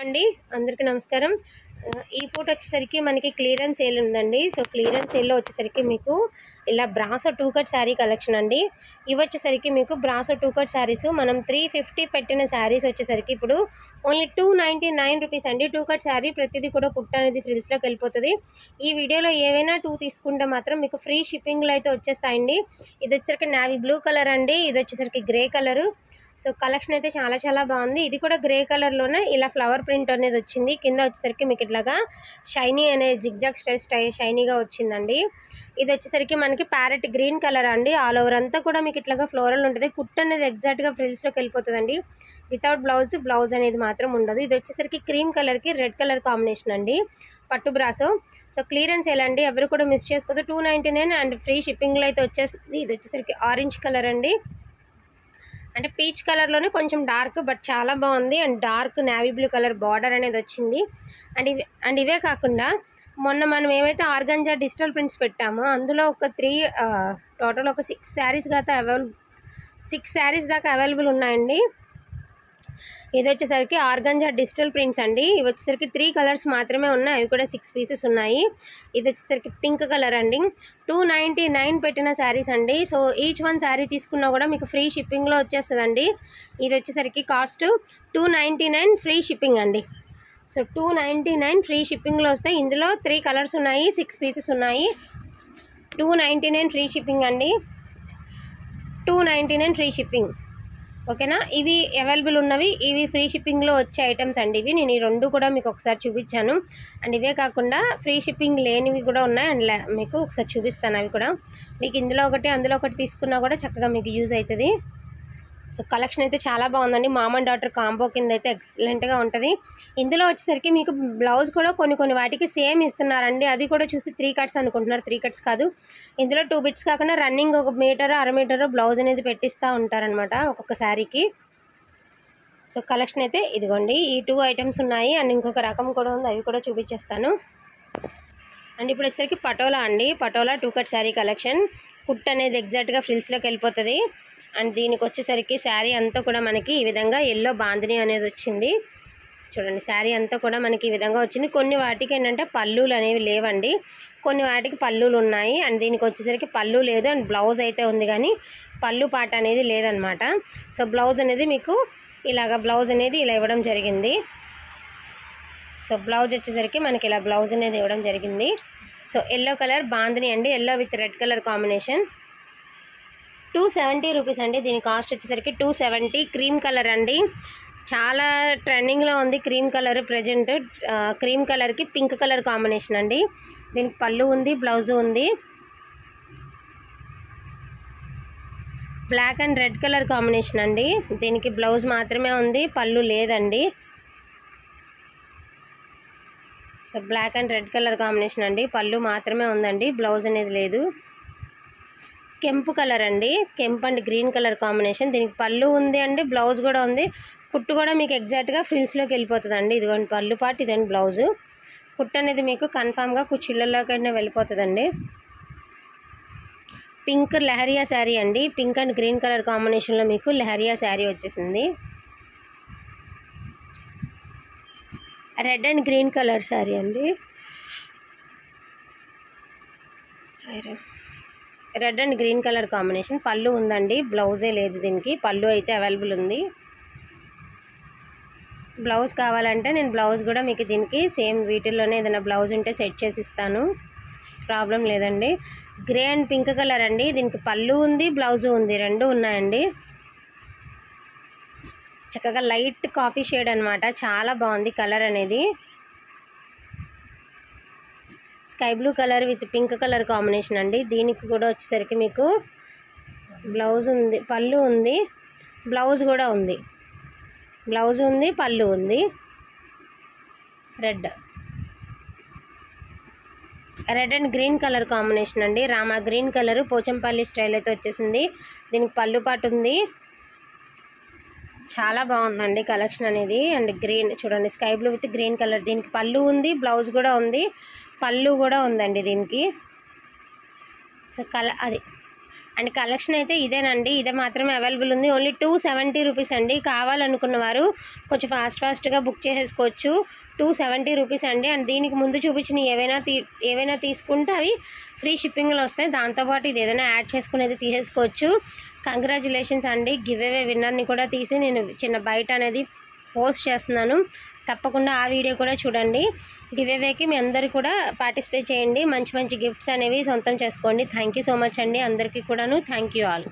అండి అందరికీ నమస్కారం ఆ, ఈ పూట వచ్చేసరికి మనకి క్లియరెన్స్ సేల్ ఉందండి సో క్లియరెన్స్ సేల్లో వచ్చేసరికి మీకు ఇలా brasso two cut saree collection అండి ఇవి వచ్చేసరికి మీకు బ్రాసో టూ కట్ శారీస్ మనం త్రీ ఫిఫ్టీ పెట్టిన శారీస్ వచ్చేసరికి ఇప్పుడు only two ninety nine rupees అండి టూ కట్ శారీ ప్రతిదీ కూడా కుట్ట అనేది ఫ్రిల్స్లోకి వెళ్ళిపోతుంది ఈ వీడియోలో ఏవైనా టూ తీసుకుంటే మాత్రం మీకు ఫ్రీ షిప్పింగ్లో అయితే వచ్చేస్తాయండి ఇది వచ్చేసరికి నావీ బ్లూ కలర్ అండి ఇది వచ్చేసరికి గ్రే కలరు సో కలెక్షన్ అయితే చాలా చాలా బాగుంది ఇది కూడా గ్రే కలర్లోనే ఇలా ఫ్లవర్ ప్రింట్ అనేది వచ్చింది కింద వచ్చేసరికి మీకు ఇట్లాగా షైనీ అనే జిగ్జాగ్ స్టై స్టై షైనీగా వచ్చిందండి ఇది వచ్చేసరికి మనకి ప్యారెట్ గ్రీన్ కలర్ అండి ఆల్ ఓవర్ అంతా కూడా మీకు ఇట్లాగా ఫ్లోరల్ ఉంటుంది కుట్ అనేది ఎగ్జాక్ట్గా ఫ్రిల్స్లోకి వెళ్ళిపోతుందండి వితౌట్ బ్లౌజ్ బ్లౌజ్ అనేది మాత్రం ఉండదు ఇది వచ్చేసరికి క్రీమ్ కలర్కి రెడ్ కలర్ కాంబినేషన్ అండి పట్టు బ్రాసో సో క్లియరెన్స్ ఎలా అండి ఎవరు కూడా మిస్ చేసుకోదు two ninety nine and free షిప్పింగ్లో అయితే వచ్చేస్తుంది ఇది వచ్చేసరికి ఆరెంజ్ కలర్ అండి అంటే పీచ్ కలర్లోనే కొంచెం డార్క్ బట్ చాలా బాగుంది and dark navy blue colour border అనేది వచ్చింది అండ్ ఇవి అండ్ ఇవే కాకుండా మొన్న మనం ఏమైతే ఆర్గంజా డిజిటల్ ప్రింట్స్ పెట్టామో అందులో ఒక త్రీ టోటల్ ఒక సిక్స్ శారీస్ దాకా అవైలబుల్ సిక్స్ శారీస్ దాకా అవైలబుల్ ఉన్నాయండి ఇది వచ్చేసరికి ఆర్గంజా డిజిటల్ ప్రింట్స్ అండి ఇవి వచ్చేసరికి త్రీ కలర్స్ మాత్రమే ఉన్నాయి అవి కూడా సిక్స్ పీసెస్ ఉన్నాయి ఇది వచ్చేసరికి పింక్ కలర్ అండి టూ నైంటీ నైన్ పెట్టిన శారీస్ అండి సో ఈచ్ వన్ శారీ తీసుకున్నా కూడా మీకు ఫ్రీ షిప్పింగ్లో వచ్చేస్తుందండి ఇది వచ్చేసరికి cost two ninety nine free shipping అండి so two ninety nine free షిప్పింగ్లో వస్తాయి ఇందులో త్రీ కలర్స్ ఉన్నాయి సిక్స్ పీసెస్ ఉన్నాయి two ninety nine free shipping అండి two ninety nine free shipping ఓకేనా ఇవి అవైలబుల్ ఉన్నవి ఇవి ఫ్రీ షిప్పింగ్లో వచ్చే ఐటమ్స్ అండి ఇవి నేను ఈ రెండు కూడా మీకు ఒకసారి చూపించాను అండ్ ఇవే కాకుండా ఫ్రీ షిప్పింగ్ లేనివి కూడా ఉన్నాయి అండ్ లే- మీకు ఒకసారి చూపిస్తాను అవి కూడా మీకు ఇందులో ఒకటి అందులో ఒకటి తీసుకున్నా కూడా చక్కగా మీకు యూజ్ అవుతుంది సో కలెక్షన్ అయితే చాలా బాగుందండి మామ్ అండ్ డాటర్ కాంబో కింద అయితే ఎక్సలెంట్గా ఉంటుంది ఇందులో వచ్చేసరికి మీకు బ్లౌజ్ కూడా కొన్ని కొన్ని వాటికి సేమ్ ఇస్తున్నారండి అది కూడా చూసి త్రీ కట్స్ అనుకుంటున్నారు త్రీ కట్స్ కాదు ఇందులో టూ బిట్స్ కాకుండా రన్నింగ్ ఒక మీటర్ అర మీటర్ బ్లౌజ్ అనేది పెట్టిస్తూ ఉంటారనమాట ఒక్కొక్క శారీకి సో కలెక్షన్ అయితే ఇదిగోండి ఈ టూ ఐటమ్స్ ఉన్నాయి అండ్ ఇంకొక రకం కూడా ఉంది అవి కూడా చూపించేస్తాను అండ్ ఇప్పుడు వచ్చేసరికి పటోలా అండి Patola two cut saree collection కుట్ అనేది ఎగ్జాక్ట్గా ఫ్రిల్స్లోకి వెళ్ళిపోతుంది అండ్ దీనికి వచ్చేసరికి శారీ అంతా కూడా మనకి ఈ విధంగా ఎల్లో బాందిని అనేది వచ్చింది చూడండి శారీ అంతా కూడా మనకి ఈ విధంగా వచ్చింది కొన్ని వాటికి ఏంటంటే పళ్ళులు అనేవి లేవండి కొన్ని వాటికి పళ్ళులు ఉన్నాయి అండ్ దీనికి వచ్చేసరికి పళ్ళు లేదు అండ్ బ్లౌజ్ అయితే ఉంది కానీ పళ్ళు పాట అనేది లేదనమాట సో బ్లౌజ్ అనేది మీకు ఇలాగ బ్లౌజ్ అనేది ఇలా ఇవ్వడం జరిగింది సో బ్లౌజ్ వచ్చేసరికి మనకి ఇలా బ్లౌజ్ అనేది ఇవ్వడం జరిగింది సో ఎల్లో కలర్ బాందిని అండి yellow with red colour combination two seventy rupees అండి దీని కాస్ట్ వచ్చేసరికి టూ సెవెంటీ క్రీమ్ కలర్ అండి చాలా ట్రెండింగ్లో ఉంది క్రీమ్ కలర్ ప్రజెంట్ క్రీమ్ కలర్కి పింక్ కలర్ కాంబినేషన్ అండి దీనికి పళ్ళు ఉంది బ్లౌజు ఉంది black and red colour combination అండి దీనికి బ్లౌజ్ మాత్రమే ఉంది పళ్ళు లేదండి so black and red colour combination అండి పళ్ళు మాత్రమే ఉందండి బ్లౌజ్ అనేది లేదు కెంపు కలర్ అండి కెంపు అండ్ గ్రీన్ కలర్ కాంబినేషన్ దీనికి పళ్ళు ఉంది అండి బ్లౌజ్ కూడా ఉంది కుట్టు కూడా మీకు ఎగ్జాక్ట్గా ఫ్రిల్స్లోకి వెళ్ళిపోతుంది అండి ఇదిగోండి పళ్ళు పాటు ఇదండి బ్లౌజు కుట్టు అనేది మీకు కన్ఫామ్గా కుచ్చిళ్ళలోకైనా వెళ్ళిపోతుందండి పింక్ లెహరియా శారీ అండి పింక్ అండ్ గ్రీన్ కలర్ కాంబినేషన్లో మీకు లెహరియా శారీ వచ్చేసింది red and green colour saree అండి సరే red and green colour combination పళ్ళు ఉందండి బ్లౌజే లేదు దీనికి పళ్ళు అయితే అవైలబుల్ ఉంది బ్లౌజ్ కావాలంటే నేను బ్లౌజ్ కూడా మీకు దీనికి సేమ్ వీటిల్లోనే ఏదైనా బ్లౌజ్ ఉంటే సెట్ చేసి ఇస్తాను ప్రాబ్లం లేదండి గ్రే అండ్ పింక్ కలర్ అండి దీనికి పళ్ళు ఉంది బ్లౌజు ఉంది రెండు ఉన్నాయండి చక్కగా లైట్ కాఫీ షేడ్ అనమాట చాలా బాగుంది కలర్ అనేది sky blue colour with pink colour combination అండి దీనికి కూడా వచ్చేసరికి మీకు బ్లౌజ్ ఉంది పళ్ళు ఉంది బ్లౌజ్ కూడా ఉంది బ్లౌజ్ ఉంది పళ్ళు ఉంది red red and green colour combination అండి Rama green colour Pochampally style అయితే వచ్చేసింది దీనికి పళ్ళు పాటు ఉంది చాలా బాగుందండి కలెక్షన్ అనేది అండ్ గ్రీన్ చూడండి sky blue with green colour దీనికి పళ్ళు ఉంది బ్లౌజ్ కూడా ఉంది పళ్ళు కూడా ఉందండి దీనికి సో కల అది అండ్ కలెక్షన్ అయితే ఇదేనండి ఇదే మాత్రమే అవైలబుల్ ఉంది ఓన్లీ టూ సెవెంటీ రూపీస్ అండి కావాలనుకున్న వారు కొంచెం ఫాస్ట్ ఫాస్ట్గా బుక్ చేసేసుకోవచ్చు టూ సెవెంటీ రూపీస్ అండి అండ్ దీనికి ముందు చూపించిన ఏవైనా తీ ఏవైనా తీసుకుంటే అవి ఫ్రీ షిప్పింగ్లో వస్తాయి దాంతోపాటు ఇది ఏదైనా యాడ్ చేసుకునేది తీసేసుకోవచ్చు కంగ్రాచులేషన్స్ అండి గివ్ అవే విన్నర్ని కూడా తీసి నేను చిన్న బయట అనేది పోస్ట్ చేస్తున్నాను తప్పకుండా ఆ వీడియో కూడా చూడండి గివ్ అవేకి మీ అందరు కూడా పార్టిసిపేట్ చేయండి మంచి మంచి గిఫ్ట్స్ అనేవి సొంతం చేసుకోండి థ్యాంక్ యూ సో మచ్ అండి అందరికీ కూడాను థ్యాంక్ యూ ఆల్